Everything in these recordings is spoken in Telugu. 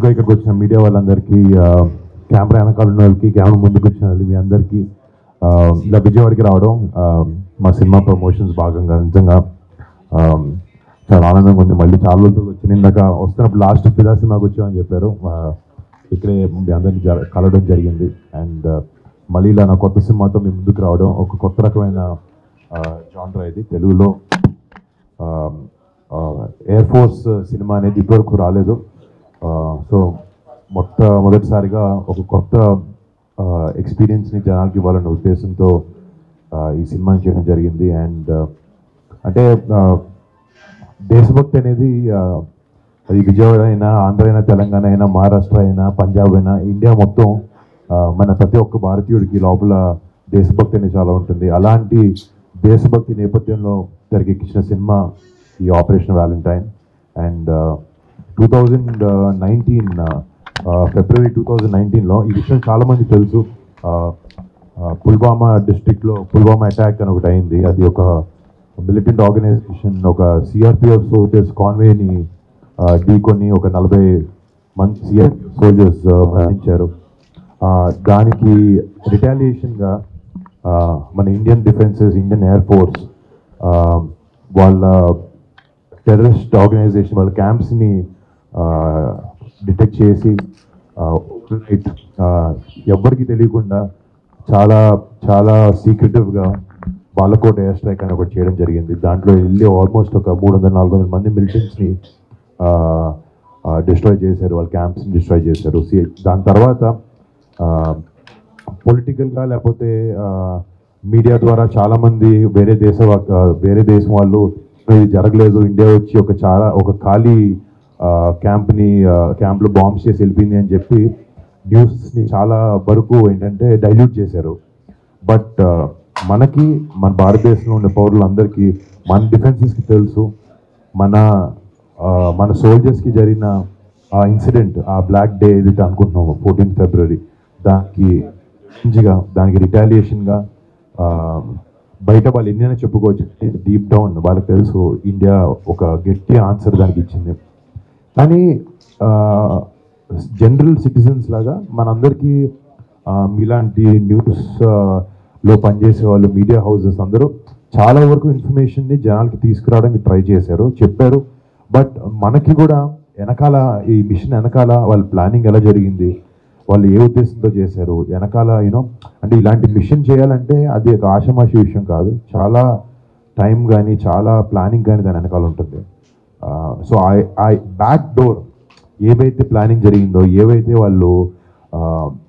ముందుగా ఇక్కడికి వచ్చిన మీడియా వాళ్ళందరికీ కెమెరా వెనకాల ఉన్న వాళ్ళకి కెమెరా ముందుకు వచ్చిన వాళ్ళకి మీ అందరికీ ఆ, ఇలా విజయవాడకి రావడం ఆ, మా సినిమా ప్రమోషన్స్ భాగంగా నిజంగా ఆ, చాలా ఆనందంగా ఉంది మళ్ళీ చాలా రోజులు వచ్చింది ఇందాక వస్తున్నప్పుడు లాస్ట్ ఫిదా సినిమాకి వచ్చామని చెప్పారు ఆ, ఇక్కడే మీ అందరినీ జర కలవడం జరిగింది అండ్ మళ్ళీ ఇలా నా కొత్త సినిమాతో మీ ముందుకు రావడం ఒక కొత్త రకమైన జానర్ ఇది తెలుగులో ఎయిర్ ఫోర్స్ సినిమా అనేది ఇప్పటివరకు రాలేదు సో మొట్టమొదటిసారిగా ఒక కొత్త ఎక్స్పీరియన్స్ని జనాలకి ఇవ్వాలన్న ఉద్దేశంతో ఆ, ఈ సినిమాని చేయడం జరిగింది అండ్ అంటే ఆ, దేశభక్తి అనేది ఆ, అది విజయవాడ అయినా ఆంధ్ర అయినా తెలంగాణ అయినా మహారాష్ట్ర అయినా పంజాబ్ అయినా ఇండియా మొత్తం ఆ, మన ప్రతి ఒక్క భారతీయుడికి లోపల దేశభక్తి అనేది చాలా ఉంటుంది అలాంటి దేశభక్తి నేపథ్యంలో తెరకెక్కించిన సినిమా ఈ Operation Valentine and two thousand nineteen ఫిబ్రవరి టూ థౌజండ్ నైన్టీన్లో ఈ విషయం చాలామంది తెలుసు ఆ, ఆ, పుల్వామా డిస్ట్రిక్ట్లో పుల్వామా అటాక్ అని ఒకటి అయింది అది ఒక మిలిటెంట్ ఆర్గనైజేషన్ ఒక సిఆర్పిఎఫ్ సోల్జర్స్ కాన్వేని ఢీకొని ఒక నలభై మంది సిఆర్పిఎఫ్ సోల్జర్స్ మరణించారు ఆ, దానికి రిటాలియేషన్గా మన Indian defences Indian air force వాళ్ళ టెర్రరిస్ట్ ఆర్గనైజేషన్ వాళ్ళ క్యాంప్స్ని డిటెక్ట్ చేసి రైట్ ఎవ్వరికి తెలియకుండా చాలా చాలా సీక్రెటివ్గా బాలకోట ఎయిర్ స్ట్రైక్ అని ఒకటి చేయడం జరిగింది దాంట్లో వెళ్ళి ఆల్మోస్ట్ ఒక మూడు వందల నాలుగు వందల మంది మిలిటెంట్స్ని డిస్ట్రాయ్ చేశారు వాళ్ళ క్యాంప్స్ని డిస్ట్రాయ్ చేశారు సి- దాని తర్వాత పొలిటికల్గా లేకపోతే మీడియా ద్వారా చాలామంది వేరే దేశ వా- ఆ, వేరే దేశం వాళ్ళు ఇది జరగలేదు ఇండియా వచ్చి ఒక చాలా ఒక ఖాళీ క్యాంప్ని క్యాంప్లో బాంబ్స్ చేసి వెళ్ళిపోయింది అని చెప్పి న్యూస్ని చాలా వరకు ఏంటంటే డైల్యూట్ చేశారు బట్ మనకి మన భారతదేశంలో ఉండే పౌరులందరికీ మన డిఫెన్సెస్కి తెలుసు మన ఆ, మన సోల్జర్స్కి జరిగిన ఆ ఇన్సిడెంట్ ఆ బ్లాక్ డే ఏదైతే అనుకుంటున్నాము ఫోర్టీన్ ఫిబ్రవరి దానికి మంచిగా దానికి రిటాలియేషన్గా బయట వాళ్ళు ఎన్నైనా చెప్పుకోవచ్చు డీప్ డౌన్ వాళ్ళకి తెలుసు ఇండియా ఒక గట్టి ఆన్సర్ దానికి ఇచ్చింది కానీ జనరల్ సిటిజన్స్ లాగా మనందరికీ ఆ, మీలాంటి న్యూస్ ఆ, లో పనిచేసే వాళ్ళు మీడియా హౌసెస్ అందరూ చాలా వరకు ఇన్ఫర్మేషన్ని జనాలకి తీసుకురావడానికి ట్రై చేశారు చెప్పారు బట్ మనకి కూడా వెనకాల ఈ మిషన్ వెనకాల వాళ్ళ ప్లానింగ్ ఎలా జరిగింది వాళ్ళు ఏ ఉద్దేశంతో చేశారు వెనకాల యూనో అంటే ఇలాంటి మిషన్ చేయాలంటే అది ఒక ఆషమాషి విషయం కాదు చాలా టైం కానీ చాలా ప్లానింగ్ కానీ దాని వెనకాల ఉంటుంది సో ఆ బ్యాక్ డోర్ ఏవైతే ప్లానింగ్ జరిగిందో ఏవైతే వాళ్ళు ఆ,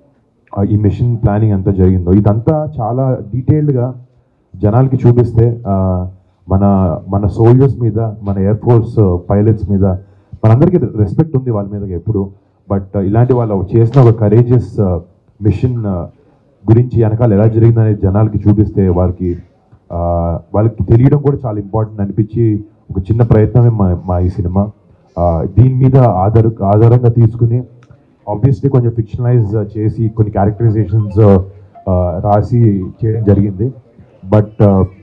ఆ ఈ మిషన్ ప్లానింగ్ అంతా జరిగిందో ఇదంతా చాలా డీటెయిల్డ్గా జనాలకి చూపిస్తే ఆ, మన మన సోల్జర్స్ మీద మన ఎయిర్ ఫోర్స్ పైలట్స్ మీద మనందరికీ రెస్పెక్ట్ ఉంది వాళ్ళ మీద ఎప్పుడు బట్ ఇలాంటి వాళ్ళు చేసిన ఒక కరేజియస్ మిషన్ గురించి వెనకాల ఎలా జరిగిందనే జనాలకి చూపిస్తే వాళ్ళకి ఆ, వాళ్ళకి తెలియడం కూడా చాలా ఇంపార్టెంట్ అనిపించి ఒక చిన్న ప్రయత్నమే మా మా ఈ సినిమా ఆ, దీని మీద ఆధార ఆధారంగా తీసుకుని ఆబ్వియస్లీ కొంచెం ఫిక్షనలైజ్ చేసి కొన్ని క్యారెక్టరైజేషన్స్ రాసి చేయడం జరిగింది బట్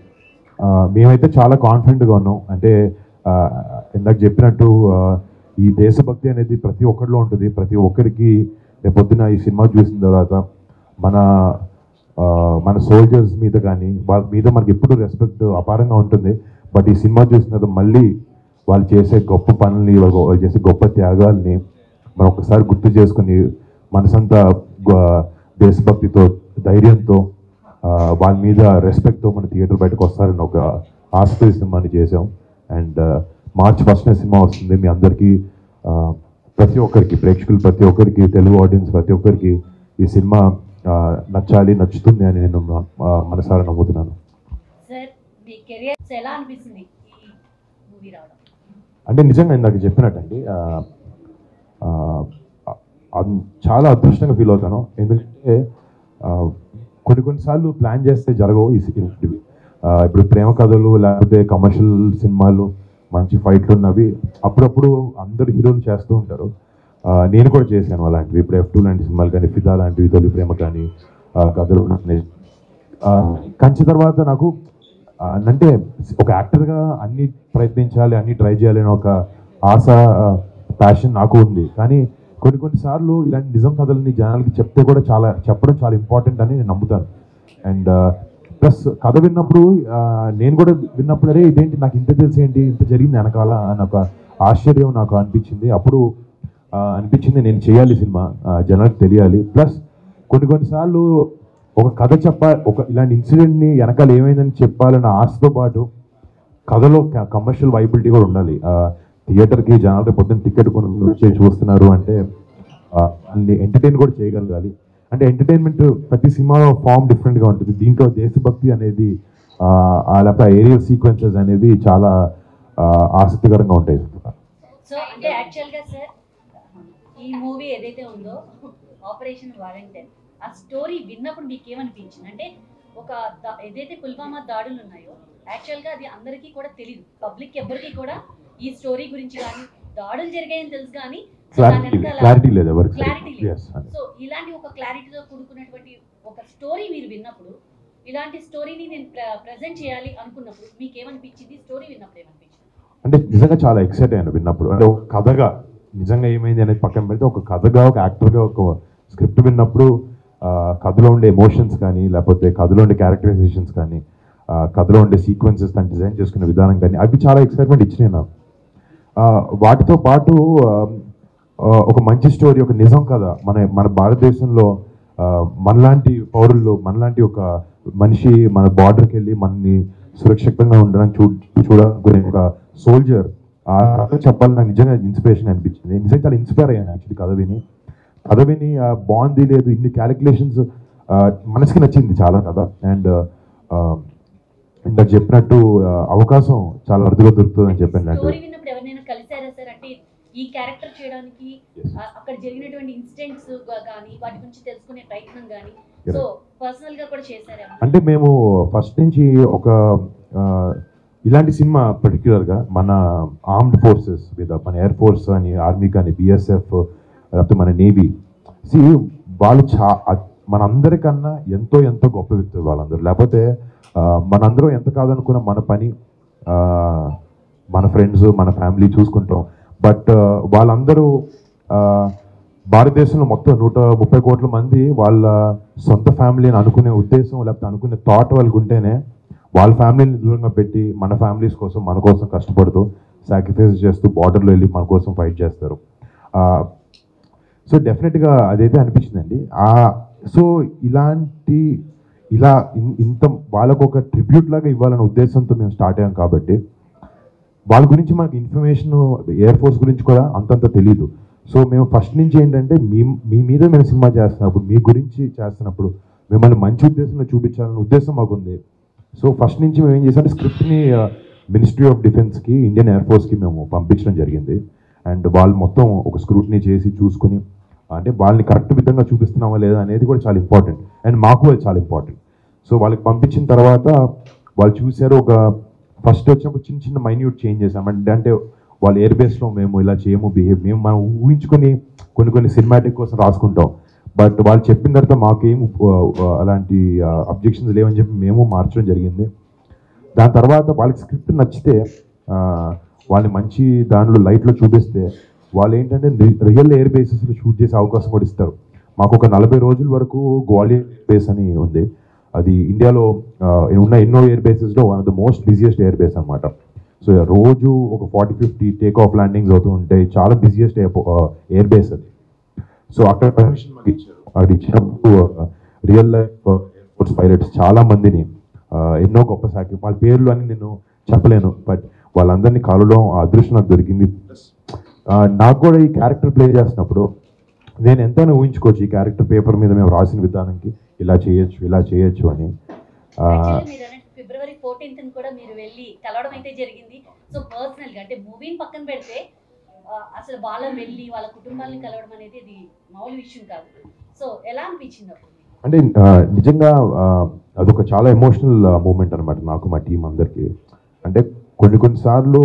మేమైతే చాలా కాన్ఫిడెంట్గా ఉన్నాం అంటే ఆ, ఇందాక చెప్పినట్టు ఆ, ఈ దేశభక్తి అనేది ప్రతి ఒక్కరిలో ఉంటుంది ప్రతి ఒక్కరికి రేపొద్దున ఈ సినిమా చూసిన తర్వాత మన ఆ, మన సోల్జర్స్ మీద కానీ వాళ్ళ మీద మనకి ఎప్పుడు రెస్పెక్ట్ అపారంగా ఉంటుంది బట్ ఈ సినిమా చూసిన తర్వాత మళ్ళీ వాళ్ళు చేసే గొప్ప పనుల్ని వాళ్ళు వాళ్ళు చేసే గొప్ప త్యాగాల్ని మనం ఒకసారి గుర్తు చేసుకుని మనసంతా గ- దేశభక్తితో ధైర్యంతో ఆ, వాళ్ళ మీద రెస్పెక్ట్తో మన థియేటర్ బయటకు వస్తారని ఒక ఆసక్తి సినిమాని చేసాం అండ్ మార్చ్ ఫస్ట్ సినిమా వస్తుంది మీ అందరికీ ఆ, ప్రతి ఒక్కరికి ప్రేక్షకులు ప్రతి ఒక్కరికి తెలుగు ఆడియన్స్ ప్రతి ఒక్కరికి ఈ సినిమా ఆ, నచ్చాలి నచ్చుతుంది అని నేను ఆ, మనసారా నమ్ముతున్నాను సార్ మీ కెరియర్ ఎలా అనిపిస్తుంది ఈ మూవీ రావడం అంటే నిజంగా ఇందాక చెప్పినట్టండి ఆ, ఆ, అన్- చాలా అదృష్టంగా ఫీల్ అవుతాను ఎందుకంటే ఆ, కొన్ని కొన్నిసార్లు ప్లాన్ చేస్తే జరగవు ఈ సి- ఇలాంటివి ఆ, ఇప్పుడు ప్రేమ కథలు లేకపోతే కమర్షియల్ సినిమాలు మంచి ఫైట్లు ఉన్నవి అప్పుడప్పుడు అందరు హీరోలు చేస్తూ ఉంటారు ఆ, నేను కూడా చేశాను అలాంటివి ఇప్పుడు ఎఫ్ టూ లాంటి సినిమాలు కానీ ఫిదా లాంటివి తొలి ప్రేమ కానీ ఆ, కథలు ఉన్నాయి. ఆ, కంచి తర్వాత నాకు ఆ, అంటే ఒక యాక్టర్గా అన్ని ప్రయత్నించాలి అన్ని ట్రై చేయాలి అని ఒక ఆశ ప్యాషన్ నాకు ఉంది కానీ కొన్ని కొన్ని సార్లు ఇలాంటి నిజం కథలని జనాలకి చెప్తే కూడా చాలా చెప్పడం చాలా ఇంపార్టెంట్ అని నేను నమ్ముతాను అండ్ ప్లస్ కథ విన్నప్పుడు ఆ, నేను కూడా విన్నప్పుడు అరే ఇదేంటి నాకు ఇంత తెలిసి ఏంటి ఇంత జరిగింది వెనకాల అని ఒక ఆశ్చర్యం నాకు అనిపించింది అప్పుడు ఆ, అనిపించింది నేను చేయాలి సినిమా ఆ, జనాలకు తెలియాలి ప్లస్ కొన్ని కొన్నిసార్లు ఒక కథ చెప్ప ఒక ఇలాంటి ఇన్సిడెంట్ని వెనకాల ఏమైందని చెప్పాలన్న ఆశతో పాటు కథలో కమర్షియల్ వైబిలిటీ కూడా ఉండాలి ఆ, థియేటర్కి జనాలు రేపు పొద్దున్న టికెట్ కొని వచ్చి చూస్తున్నారు అంటే ఆ, వాళ్ళని ఎంటర్టైన్ కూడా చేయగలగాలి అంటే ఎంటర్టైన్మెంట్ ప్రతి సినిమాలో ఫామ్ డిఫరెంట్గా ఉంటుంది దీంట్లో దేశభక్తి అనేది ఆ, ఆ లేకపోతే ఏరియల్ సీక్వెన్సెస్ అనేది చాలా ఆ, ఆసక్తికరంగా ఉంటాయి సో అంటే యాక్చువల్గా సార్ ఈ మూవీ ఏదైతే ఉందో ఆపరేషన్ వారంటైన్ ఆ స్టోరీ విన్నప్పుడు మీకు ఏమనిపించింది అంటే ఒక దా- ఏదైతే పుల్వామా దాడులు ఉన్నాయో యాక్చువల్గా అది అందరికీ కూడా తెలియదు పబ్లిక్ ఎవరికి కూడా ఈ స్టోరీ గురించి కానీ దాడులు జరిగాయని తెలుసు కానీ సో దాని క్లారిటీ వెనకాల క్లారిటీ లేదు ఎవరికి క్లారిటీ లేదు Yes, అని. సో ఇలాంటి ఒక క్లారిటీతో కూడుకున్నటువంటి ఒక స్టోరీ మీరు విన్నప్పుడు ఇలాంటి స్టోరీని నేను ప్రజెంట్ చేయాలి అనుకున్నప్పుడు మీకు ఏమనిపించింది స్టోరీ విన్నప్పుడు ఏమనిపించింది అంటే నిజంగా చాలా ఎక్సైట్ అయ్యాను విన్నప్పుడు అంటే ఒక కథగా నిజంగా ఏమైంది అనేది పక్కన పెడితే ఒక కథగా ఒక యాక్టర్గా ఒక స్క్రిప్ట్ విన్నప్పుడు ఆ, కథలో ఉండే ఎమోషన్స్ కానీ లేకపోతే కథలో ఉండే క్యారెక్టరైజేషన్స్ కానీ ఆ, కథలో ఉండే సీక్వెన్సెస్ దాన్ని డిజైన్ చేసుకునే విధానం కానీ అవి చాలా ఎక్సైట్మెంట్ ఇచ్చినాయి నాకు ఆ, వాటితో పాటు ఆ, ఆ, ఒక మంచి స్టోరీ ఒక నిజం కథ మన మన భారతదేశంలో ఆ, మనలాంటి పౌరులు మనలాంటి ఒక మనిషి మన బార్డర్కి వెళ్ళి మనని సురక్షితంగా ఉండడానికి చూ చూడాలనుకునే ఒక సోల్జర్ ఆ కథ చెప్పాలి నాకు నిజంగా ఇన్స్పిరేషన్ అనిపించింది నిజంగా చాలా ఇన్స్పైర్ అయ్యాను యాక్చువల్లీ కథ విని కథ విని ఆ, బాగుంది లేదు ఇన్ని క్యాలిక్యులేషన్స్ మనసుకి నచ్చింది చాలా కథ అండ్ ఇందాక చెప్పినట్టు ఆ, అవకాశం చాలా అరుదుగా దొరుకుతుంది అని చెప్పాను అంటే స్టోరీ విన్నప్పుడు ఎవరినైనా కలిసారా సార్ అంటే ఈ క్యారెక్టర్ చేయడానికి Yes. ఆ, అక్కడ జరిగినటువంటి ఇన్సిడెంట్స్ కానీ వాటి గురించి తెలుసుకునే ప్రయత్నం కానీ Yes. సో పర్సనల్ గా కూడా చేశారా అంటే మేము ఫస్ట్ నుంచి ఒక ఆ, ఇలాంటి సినిమా పర్టికులర్గా మన ఆర్మ్డ్ ఫోర్సెస్ మీద మన ఎయిర్ ఫోర్స్ అని ఆర్మీ కానీ బిఎస్ఎఫ్ లేకపోతే మన నేవీ సి వాళ్ళు చా అ- మనందరికన్నా ఎంతో ఎంతో గొప్ప వ్యక్తులు వాళ్ళందరూ లేకపోతే ఆ, మనందరం ఎంత కాదనుకున్న మన పని ఆ, మన ఫ్రెండ్స్ మన ఫ్యామిలీ చూసుకుంటాం బట్ వాళ్ళందరూ ఆ, భారతదేశంలో మొత్తం నూట ముప్పై కోట్ల మంది వాళ్ళ సొంత ఫ్యామిలీని అనుకునే ఉద్దేశం లేకపోతే అనుకునే థాట్ వాళ్ళకి ఉంటేనే వాళ్ళ ఫ్యామిలీని దూరంగా పెట్టి మన ఫ్యామిలీస్ కోసం మన కోసం కష్టపడుతూ సాక్రిఫైస్ చేస్తూ బార్డర్లో వెళ్ళి మన కోసం ఫైట్ చేస్తారు సో డెఫినెట్గా అదైతే అనిపించిందండి ఆ సో ఇలాంటి ఇలా ఇన్- ఇంత వాళ్ళకు ఒక ట్రిబ్యూట్ లాగా ఇవ్వాలనే ఉద్దేశంతో మేము స్టార్ట్ అయ్యాం కాబట్టి వాళ్ళ గురించి మనకి ఇన్ఫర్మేషన్ ఎయిర్ ఫోర్స్ గురించి కూడా అంతంత తెలియదు సో మేము ఫస్ట్ నుంచి ఏంటంటే మీ మీ మీద మేము సినిమా చేస్తున్నప్పుడు మీ గురించి చేస్తున్నప్పుడు మిమ్మల్ని మంచి ఉద్దేశంలో చూపించాలనే ఉద్దేశం మాకుంది సో ఫస్ట్ నుంచి మేము ఏం చేసామంటే స్క్రిప్ట్ని మినిస్ట్రీ ఆఫ్ డిఫెన్స్కి ఇండియన్ ఎయిర్ ఫోర్స్కి మేము పంపించడం జరిగింది అండ్ వాళ్ళు మొత్తం ఒక స్క్రూట్నీ చేసి చూసుకుని అంటే వాళ్ళని కరెక్ట్ విధంగా చూపిస్తున్నామా లేదా అనేది కూడా చాలా ఇంపార్టెంట్ అండ్ మాకు అది చాలా ఇంపార్టెంట్ సో వాళ్ళకి పంపించిన తర్వాత వాళ్ళు చూశారు ఒక ఫస్ట్ వచ్చినప్పుడు చిన్న చిన్న మైన్యూట్ చేంజ్ చేసాం అంటే అంటే వాళ్ళ ఎయిర్ బేస్లో మేము ఇలా చేయము బిహేవ్ మేము మనం ఊహించుకొని కొన్ని కొన్ని సినిమాటిక్ కోసం రాసుకుంటాం బట్ వాళ్ళు చెప్పిన తర్వాత మాకేం ఆ, ఆ, అలాంటి అబ్జెక్షన్స్ లేవని చెప్పి మేము మార్చడం జరిగింది దాని తర్వాత వాళ్ళకి స్క్రిప్ట్ నచ్చితే ఆ, వాళ్ళని మంచి దానిలో లైట్లో చూపిస్తే వాళ్ళు ఏంటంటే రియల్ ఎయిర్ బేసెస్లో షూట్ చేసే అవకాశం కూడా ఇస్తారు మాకు ఒక నలభై రోజుల వరకు గ్వాలియర్ బేస్ అని ఉంది అది ఇండియాలో ఆ, ఉన్న ఎన్నో ఎయిర్ బేసెస్లో one of the most busiest air base అనమాట సో రోజు ఒక forty fifty take off landings అవుతూ ఉంటాయి చాలా బిజియెస్ట్ ఎయిర్ బేస్ అది సో అక్కడ పర్మిషన్ మాకు ఇచ్చారు అక్కడ ఇచ్చినప్పుడు రియల్ లైఫ్ ఎయిర్ఫోర్స్ పైలట్స్ చాలా మందిని ఆ, ఎన్నో గొప్ప సాకి వాళ్ళ పేర్లు అని నేను చెప్పలేను బట్ వాళ్ళందరినీ కలవడం ఆ అదృష్టం నాకు దొరికింది ఆ, నాకు కూడా ఈ క్యారెక్టర్ ప్లే చేసినప్పుడు నేను ఎంతైనా ఊహించుకోవచ్చు ఈ క్యారెక్టర్ పేపర్ మీద మేము రాసిన విధానానికి ఇలా చేయొచ్చు ఇలా చేయొచ్చు అని ఆ, Actually మీరు అన్నట్టు ఫిబ్రవరి ఫోర్టీన్త్ కూడా మీరు వెళ్ళి కలవడం అయితే జరిగింది సో పర్సనల్ గా అంటే మూవీని పక్కన పెడితే ఆ, అసలు వాళ్ళ వెళ్ళి వాళ్ళ కుటుంబాలను కలవడం అనేది ఇది మామూలు విషయం కాదు సో ఎలా అనిపించింది అప్పుడు మీకు? అంటే ఆ, నిజంగా ఆ, అదొక చాలా ఎమోషనల్ మూమెంట్ అనమాట నాకు మా టీం అందరికీ అంటే కొన్ని కొన్నిసార్లు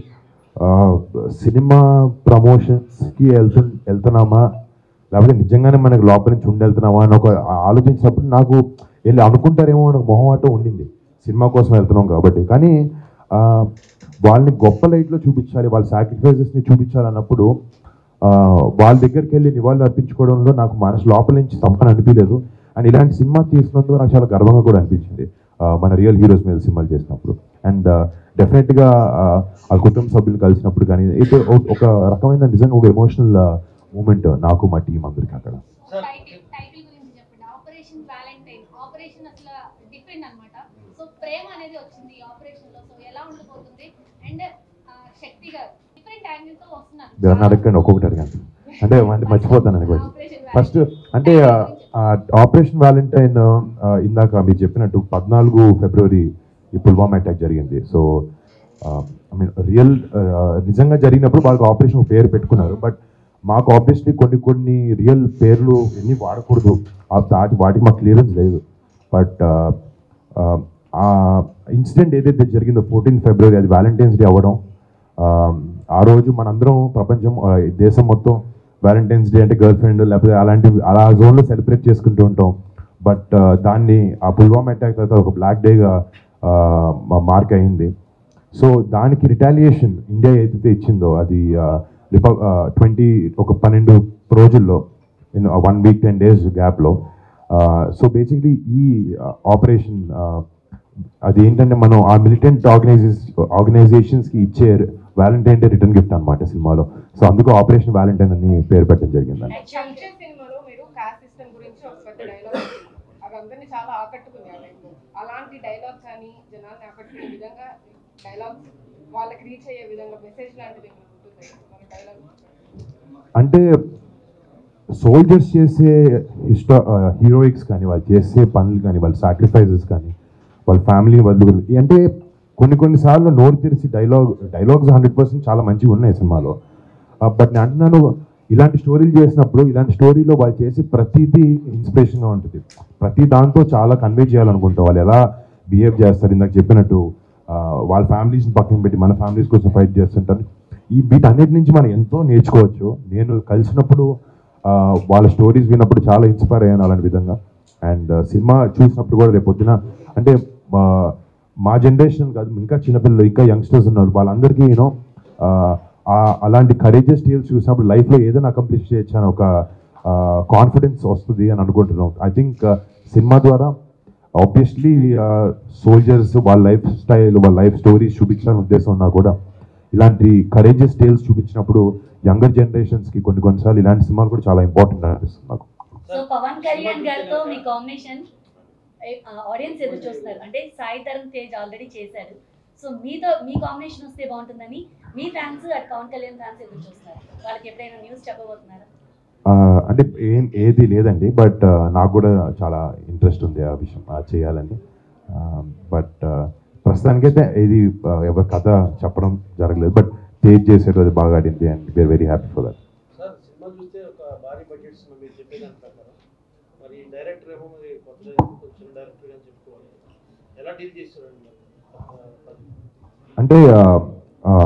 ఆ, సినిమా ప్రమోషన్స్కి వెళ్తు వెళ్తున్నామా లేకపోతే నిజంగానే మనకి లోపల నుంచి ఉండి వెళ్తున్నామా అని ఒక ఆ- ఆలోచించినప్పుడు నాకు వెళ్ళి అనుకుంటారేమో అని ఒక మొహమాటం ఉండింది సినిమా కోసం వెళ్తున్నాం కాబట్టి కానీ ఆ, వాళ్ళని గొప్ప లైట్లో చూపించాలి వాళ్ళ సాక్రిఫైజెస్ని చూపించాలన్నప్పుడు ఆ, ఆ, వాళ్ళ దగ్గరికి వెళ్ళి నివాళులు అర్పించుకోవడంలో నాకు మనసు లోపల నుంచి తప్పని అనిపించలేదు అండ్ ఇలాంటి సినిమా తీసినందుకు నాకు చాలా గర్వంగా కూడా అనిపించింది ఆ, మన రియల్ హీరోస్ మీద సినిమాలు చేసినప్పుడు అండ్ డెఫినెట్గా ఆ కుటుంబ సభ్యులు కలిసినప్పుడు కానీ ఇది ఒక- ఒక రకమైన నిజంగా ఒక ఎమోషనల్ మూమెంట్ నాకు మా టీం అందరికి అక్కడ టైటిల్ టైటిల్ గురించి చెప్పండి ఆపరేషన్ వ్యాలంటైన్ ఆపరేషన్ అసలు డిఫరెంట్ అన్నమాట సో ప్రేమ అనేది వచ్చింది ఆపరేషన్ లో సో ఎలా ఉండబోతుంది అండ్ శక్తి గారు డిఫరెంట్ యాంగిల్ తో వస్తున్నారు మీరు అన్న అడగండి ఒక్కొక్కటి అడగండి అంటే అంటే మర్చిపోతాను అని క్వశ్చన్ Operation ఫస్ట్ Valentine. అంటే ఆపరేషన్ వ్యాలంటైన్ ఇందాక మీరు చెప్పినట్టు పద్నాలుగు ఫిబ్రవరి ఈ పుల్వామా అటాక్ జరిగింది సో ఐ మీన్ రియల్ నిజంగా జరిగినప్పుడు వాళ్ళకి ఆపరేషన్ ఒక పేరు పెట్టుకున్నారు బట్ మాకు ఆబ్వియస్లీ కొన్ని కొన్ని రియల్ పేర్లు ఎన్ని వాడకూడదు ఆ దాటి వాటికి మాకు క్లియరెన్స్ లేదు బట్ ఆ ఇన్సిడెంట్ ఏదైతే జరిగిందో ఫోర్టీన్ ఫిబ్రవరి అది వ్యాలంటైన్స్ డే అవ్వడం ఆ, ఆ రోజు మనందరం ప్రపంచం ఆ, ఈ దేశం మొత్తం వ్యాలంటైన్స్ డే అంటే గర్ల్ ఫ్రెండ్ లేకపోతే అలాంటి అలా జోన్లో సెలబ్రేట్ చేసుకుంటూ ఉంటాం బట్ దాన్ని ఆ పుల్వామా అటాక్ తర్వాత ఒక బ్లాక్ డేగా మార్క్ అయింది సో దానికి రిటాలియేషన్ ఇండియా ఏదైతే ఇచ్చిందో అది ట్వంటీ ఒక పన్నెండు రోజుల్లో in one week ten days గ్యాప్లో సో బేసిక్లీ ఈ ఆపరేషన్ అది ఏంటంటే మనం ఆ మిలిటెంట్ ఆర్గనైజేస్ ఆర్గనైజేషన్స్కి ఇచ్చే వ్యాలంటైన్ డే రిటర్న్ గిఫ్ట్ అనమాట సినిమాలో సో అందుకు ఆపరేషన్ వ్యాలంటైన్ అని పేరు పెట్టడం జరిగిందండి యాక్చువల్గా సంక్షేమ సినిమాలో మీరు కాస్ట్ సిస్టమ్ గురించి ఒక పెద్ద డైలాగ్ అవి అందరినీ చాలా ఆకట్టుకుంది ఆ టైంలో అలాంటి డైలాగ్ కానీ జనాల్ని ఆకట్టుకునే విధంగా డైలాగ్స్ వాళ్ళకి రీచ్ అయ్యే విధంగా మెసేజ్ లాంటిది ఏమైనా ఉంటుంది మన డైలాగ్ అంటే సోల్జర్స్ చేసే హిస్టా హీరోయిక్స్ కానీ వాళ్ళు చేసే పనులు కానీ వాళ్ళ సాక్రిఫైజెస్ కానీ వాళ్ళ ఫ్యామిలీ వదులు అంటే కొన్ని కొన్నిసార్లు నోరు తెరిచి డైలాగ్ డైలాగ్స్ హండ్రెడ్ పర్సెంట్ చాలా మంచిగా ఉన్నాయి సినిమాలో బట్ నేను అంటున్నాను ఇలాంటి స్టోరీలు చేసినప్పుడు ఇలాంటి స్టోరీలో వాళ్ళు చేసే ప్రతిదీ ఇన్స్పిరేషన్గా ఉంటుంది ప్రతి దాంతో చాలా కన్వే చేయాలనుకుంటాం వాళ్ళు ఎలా బిహేవ్ చేస్తారు ఇందాక చెప్పినట్టు ఆ, వాళ్ళ ఫ్యామిలీస్ని పక్కన పెట్టి మన ఫ్యామిలీస్ కోసం ఫైట్ చేస్తుంటారు ఈ వీటన్నిటి నుంచి మనం ఎంతో నేర్చుకోవచ్చు నేను కలిసినప్పుడు ఆ, వాళ్ళ స్టోరీస్ విన్నప్పుడు చాలా ఇన్స్పైర్ అయ్యాను అలాంటి విధంగా అండ్ సినిమా చూసినప్పుడు కూడా రేపు పొద్దున అంటే మా- మా జనరేషన్ కాదు ఇంకా చిన్నపిల్లలు ఇంకా యంగ్స్టర్స్ ఉన్నారు వాళ్ళందరికీ యూనో అలాంటి కరేజెస్ స్టీల్స్ చూసినప్పుడు లైఫ్లో ఏదైనా అకంప్లిష్ చేయొచ్చు అని ఒక కాన్ఫిడెన్స్ వస్తుంది అని అనుకుంటున్నాం ఐ థింక్ సినిమా ద్వారా ఆబ్వియస్లీ సోల్జర్స్ వాళ్ళ లైఫ్ స్టైల్ వాళ్ళ లైఫ్ స్టోరీస్ చూపించాలని ఉద్దేశం ఉన్నా కూడా ఇలాంటి కరేజెస్ టేల్స్ చూపించినప్పుడు యంగర్ జనరేషన్స్కి కొన్ని కొన్నిసార్లు ఇలాంటి సినిమాలు కూడా చాలా ఇంపార్టెంట్ అనిపిస్తుంది నాకు సో పవన్ కళ్యాణ్ గారితో మీ కాంబినేషన్ ఆడియన్స్ ఎదురు చూస్తున్నారు అంటే సాయి తరుణ్ తేజ్ ఆల్రెడీ చేశారు సో మీతో మీ కాంబినేషన్ వస్తే బాగుంటుందని మీ ఫ్యాన్స్ అటు పవన్ కళ్యాణ్ ఫ్యాన్స్ ఎదురు చూస్తున్నారు వాళ్ళకి ఎప్పుడైనా న్యూస్ చెప్పబోతున్నారా ఆ, అంటే ఏం ఏది లేదండి బట్ నాకు కూడా చాలా ఇంట్రెస్ట్ ఉంది ఆ విషయం ఆ, చేయాలని బట్ ప్రస్తుతానికైతే ఇది ఆ, ఎవరి కథ చెప్పడం జరగలేదు బట్ తేజ్ చేసేది అది బాగా ఆడింది and we're very happy for that sir cinema చూస్తే ఒక భారీ బడ్జెట్ సినిమా మీరు చెప్పేదాని ప్రకారం మరి డైరెక్టర్ ఏమో మరి కొత్త కొంచెం డైరెక్టర్ అని చెప్పుకోవాలి ఎలా డీల్ చేస్తారండి మరి ఆ, అంటే ఆ, ఆ,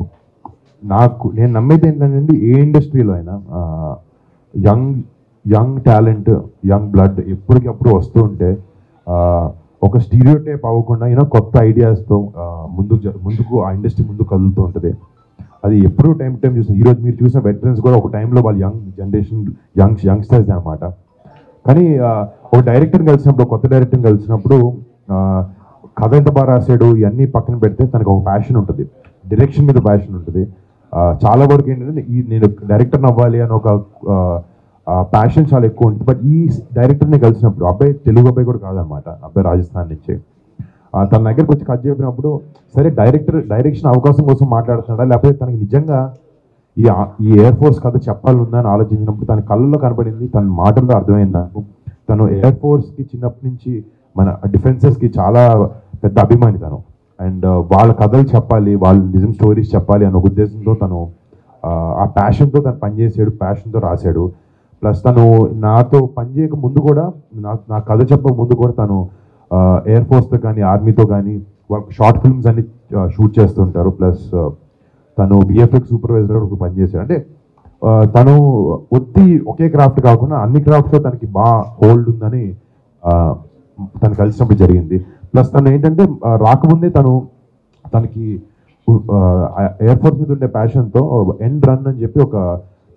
నాకు నేను నమ్మేది ఏంటంటే ఏ ఇండస్ట్రీలో అయినా young young talent young blood ఎప్పటికప్పుడు వస్తూ ఉంటే ఆ, ఒక స్టీరియో టైప్ అవ్వకుండా యూనో కొత్త ఐడియాస్తో ముందుకు జ- ముందుకు ఆ ఇండస్ట్రీ ముందుకు కదులుతూ ఉంటుంది అది ఎప్పుడూ టైం టైం చూసిన ఈరోజు మీరు చూసిన వెటరన్స్ కూడా ఒక టైంలో వాళ్ళు యంగ్ జనరేషన్ యంగ్ యంగ్స్టర్స్ అనమాట కానీ ఆ, ఒక డైరెక్టర్ని కలిసినప్పుడు ఒక కొత్త డైరెక్టర్ని కలిసినప్పుడు ఆ, కథ ఎంత బాగా రాశాడు ఇవన్నీ పక్కన పెడితే తనకు ఒక ప్యాషన్ ఉంటుంది డైరెక్షన్ మీద ప్యాషన్ ఉంటుంది ఆ, చాలా వరకు ఏంటంటే ఈ నేను డైరెక్టర్ అవ్వాలి అని ఒక ప్యాషన్ చాలా ఎక్కువ ఉంటుంది బట్ ఈ డైరెక్టర్ని కలిసినప్పుడు అబ్బాయి తెలుగు అబ్బాయి కూడా కాదనమాట అబ్బాయి రాజస్థాన్ నుంచి ఆ, తన దగ్గరకు వచ్చి కథ చెప్పినప్పుడు సరే డైరెక్టర్ డైరెక్షన్ అవకాశం కోసం మాట్లాడుతున్నాడా లేకపోతే తనకి నిజంగా ఈ ఆ- ఈ ఎయిర్ ఫోర్స్ కథ చెప్పాలని ఆలోచించినప్పుడు తన కళ్ళలో కనబడింది తన మాటల్లో అర్థమైంది నాకు తను ఎయిర్ ఫోర్స్కి చిన్నప్పటి నుంచి మన డిఫెన్సెస్కి చాలా పెద్ద అభిమాని తను అండ్ వాళ్ళ కథలు చెప్పాలి వాళ్ళ నిజం స్టోరీస్ చెప్పాలి అన్న ఒక ఉద్దేశంతో తను ఆ, ఆ ప్యాషన్తో తను పనిచేసాడు ప్యాషన్తో రాశాడు ప్లస్ తను నాతో పనిచేయక ముందు కూడా నా నా కథ చెప్పక ముందు కూడా తను ఎయిర్ ఫోర్స్తో కానీ ఆర్మీతో కానీ వాళ్ళకి షార్ట్ ఫిల్మ్స్ అన్ని షూట్ చేస్తుంటారు ప్లస్ తను విఎఫ్ఎక్స్ సూపర్వైజర్ కూడా పనిచేశాడు అంటే ఆ, తను ఒత్తి ఒకే క్రాఫ్ట్ కాకుండా అన్ని క్రాఫ్ట్స్లో తనకి బాగా హోల్డ్ ఉందని ఆ, తను కలిసినప్పుడు జరిగింది ప్లస్ తను ఏంటంటే ఆ, రాకముందే తను తనకి ఎయిర్ ఫోర్స్ మీద ఉండే ప్యాషన్తో ఎండ్ రన్ అని చెప్పి ఒక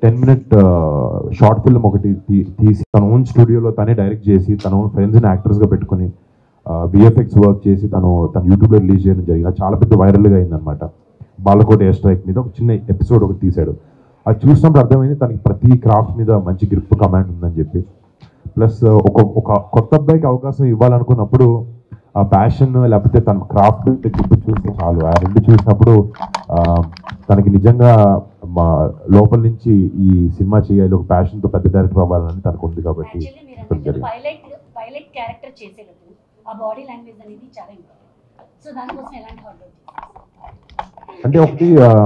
టెన్ మినిట్ షార్ట్ ఫిల్మ్ ఒకటి తీ- తీసి తన ఓన్ స్టూడియోలో తనే డైరెక్ట్ చేసి తన ఓన్ ఫ్రెండ్స్ని యాక్టర్స్గా పెట్టుకుని విఎఫ్ఎక్స్ వర్క్ చేసి తను తన యూట్యూబ్లో రిలీజ్ చేయడం జరిగింది అది చాలా పెద్ద వైరల్గా అయిందనమాట బాలకోట ఎయిర్ స్ట్రైక్ మీద ఒక చిన్న ఎపిసోడ్ ఒకటి తీశాడు అది చూసినప్పుడు అర్థమైంది తనకి ప్రతి క్రాఫ్ట్ మీద మంచి గ్రిప్ కమాండ్ ఉందని చెప్పి ప్లస్ ఒక ఒక కొత్త అబ్బాయికి అవకాశం ఇవ్వాలనుకున్నప్పుడు ఆ ప్యాషన్ లేకపోతే తన క్రాఫ్ట్ గ్రిప్ చూస్తే చాలు ఆ రెండు చూసినప్పుడు ఆ, తనకి నిజంగా మా లోపల నుంచి ఈ సినిమా చేయాలి ఒక ప్యాషన్తో పెద్ద డైరెక్టర్ అవ్వాలని తనకు ఉంది కాబట్టి యాక్చువల్లీ మీరు చెప్పడం అన్నట్టు జరిగింది పైలట్ పైలట్ క్యారెక్టర్ చేసేటప్పుడు ఆ బాడీ లాంగ్వేజ్ అనేది చాలా ఇంపార్టెంట్ సో దానికోసం ఎలాంటి హార్డ్ వర్క్ అంటే ఒకటి